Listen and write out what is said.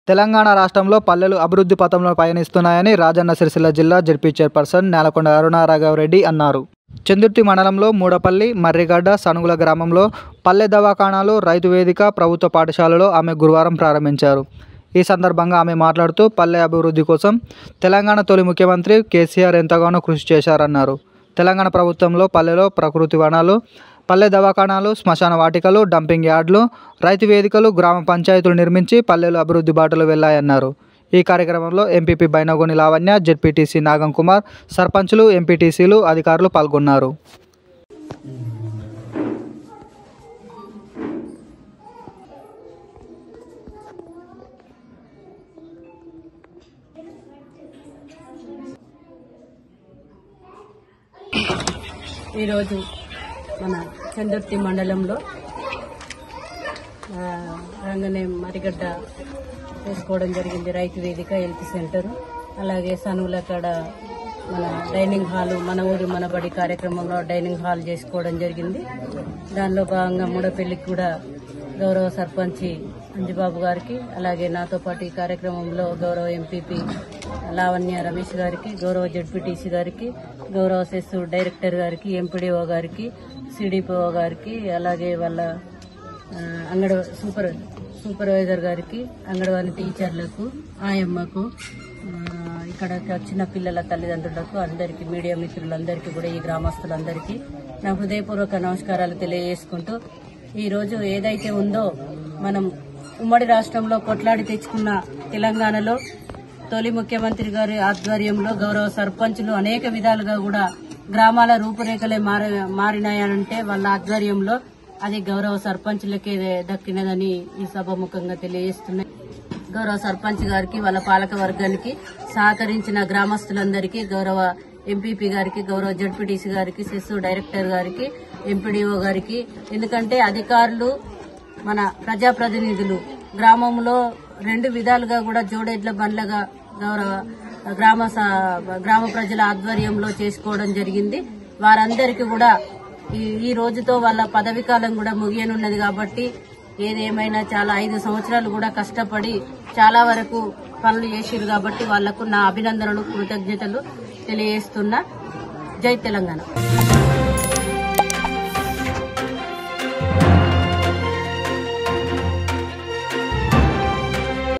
తెలంగాణ రాష్ట్రంలో పల్లెలు అభివృద్ధి పథంలో పయనిస్తున్నాయని రాజన్న సిరిసిల్ల జిల్లా జడ్పీ చైర్పర్సన్ నేలకొండ అరుణారాఘవరెడ్డి అన్నారు చందుర్తి మండలంలో మూడపల్లి మర్రిగడ్డ సనుగుల గ్రామంలో పల్లె దవాఖానాలు రైతు వేదిక ప్రభుత్వ పాఠశాలలో ఆమె గురువారం ప్రారంభించారు ఈ సందర్భంగా ఆమె మాట్లాడుతూ పల్లె అభివృద్ధి కోసం తెలంగాణ తొలి ముఖ్యమంత్రి కేసీఆర్ ఎంతగానో కృషి చేశారన్నారు తెలంగాణ ప్రభుత్వంలో పల్లెలో ప్రకృతి వనాలు పల్లె దవాఖానాలు శ్మశాన వాటికలు డంపింగ్ యార్డులు రైతు వేదికలు గ్రామ పంచాయతీలు నిర్మించి పల్లెలు అభివృద్ధి బాటలు వెళ్ళాయన్నారు ఈ కార్యక్రమంలో ఎంపీపీ బైనగోని లావణ్య జెడ్పీటీసీ నాగం కుమార్ సర్పంచులు ఎంపీటీసీలు అధికారులు పాల్గొన్నారు ఈరోజు మన చందుర్తి మండలంలో ఆ, రంగనే మరిగడ్డ చేసుకోవడం జరిగింది రైతు వేదిక హెల్త్ సెంటర్ అలాగే సనువుల కాడ మన డైనింగ్ హాల్ మన ఊరు మన బడి కార్యక్రమంలో డైనింగ్ హాల్ చేసుకోవడం జరిగింది దానిలో భాగంగా మూడపల్లికి కూడా గౌరవ సర్పంచి అంజుబాబు గారికి అలాగే నాతో పాటు ఈ కార్యక్రమంలో గౌరవ ఎంపీపీ లావణ్య రమేష్ గారికి గౌరవ జడ్పీటీసీ గారికి గౌరవ సెస్ డైరెక్టర్ గారికి ఎంపీడీఓ గారికి సిడిపిఓ గారికి అలాగే వాళ్ళ ఆ, అంగడ సూపర్ సూపర్వైజర్ గారికి అంగన్వాడీ టీచర్లకు ఆయమ్మకు ఆ, ఇక్కడ చిన్న పిల్లల తల్లిదండ్రులకు అందరికీ మీడియా మిత్రులందరికీ కూడా ఈ గ్రామస్తులందరికీ నా హృదయపూర్వక నమస్కారాలు తెలియజేసుకుంటూ ఈ రోజు ఏదైతే ఉందో మనం ఉమ్మడి రాష్ట్రంలో కొట్లాడి తెచ్చుకున్న తెలంగాణలో తొలి ముఖ్యమంత్రి గారి ఆధ్వర్యంలో గౌరవ సర్పంచులు అనేక విధాలుగా కూడా గ్రామాల రూపురేఖలే మారి మారినాయనంటే వాళ్ళ ఆధ్వర్యంలో అది గౌరవ సర్పంచులకే దక్కినదని ఈ సభాముఖంగా తెలియజేస్తున్నాయి గౌరవ సర్పంచ్ గారికి వాళ్ళ పాలక వర్గానికి సహకరించిన గ్రామస్తులందరికీ గౌరవ ఎంపీపీ గారికి గౌరవ జడ్పీటీసీ గారికి సెస్ డైరెక్టర్ గారికి ఎంపీడీఓ గారికి ఎందుకంటే అధికారులు మన ప్రజాప్రతినిధులు గ్రామంలో రెండు విధాలుగా కూడా జోడెడ్ల బండ్లగా గౌరవ గ్రామ స- గ్రామ ప్రజల ఆధ్వర్యంలో చేసుకోవడం జరిగింది వారందరికీ కూడా ఈ ఈ రోజుతో వాళ్ళ పదవి కాలం కూడా ముగియనున్నది కాబట్టి ఏదేమైనా చాలా ఐదు సంవత్సరాలు కూడా కష్టపడి చాలా వరకు పనులు చేసిరు కాబట్టి వాళ్లకు నా అభినందనలు కృతజ్ఞతలు తెలియజేస్తున్నా జై తెలంగాణ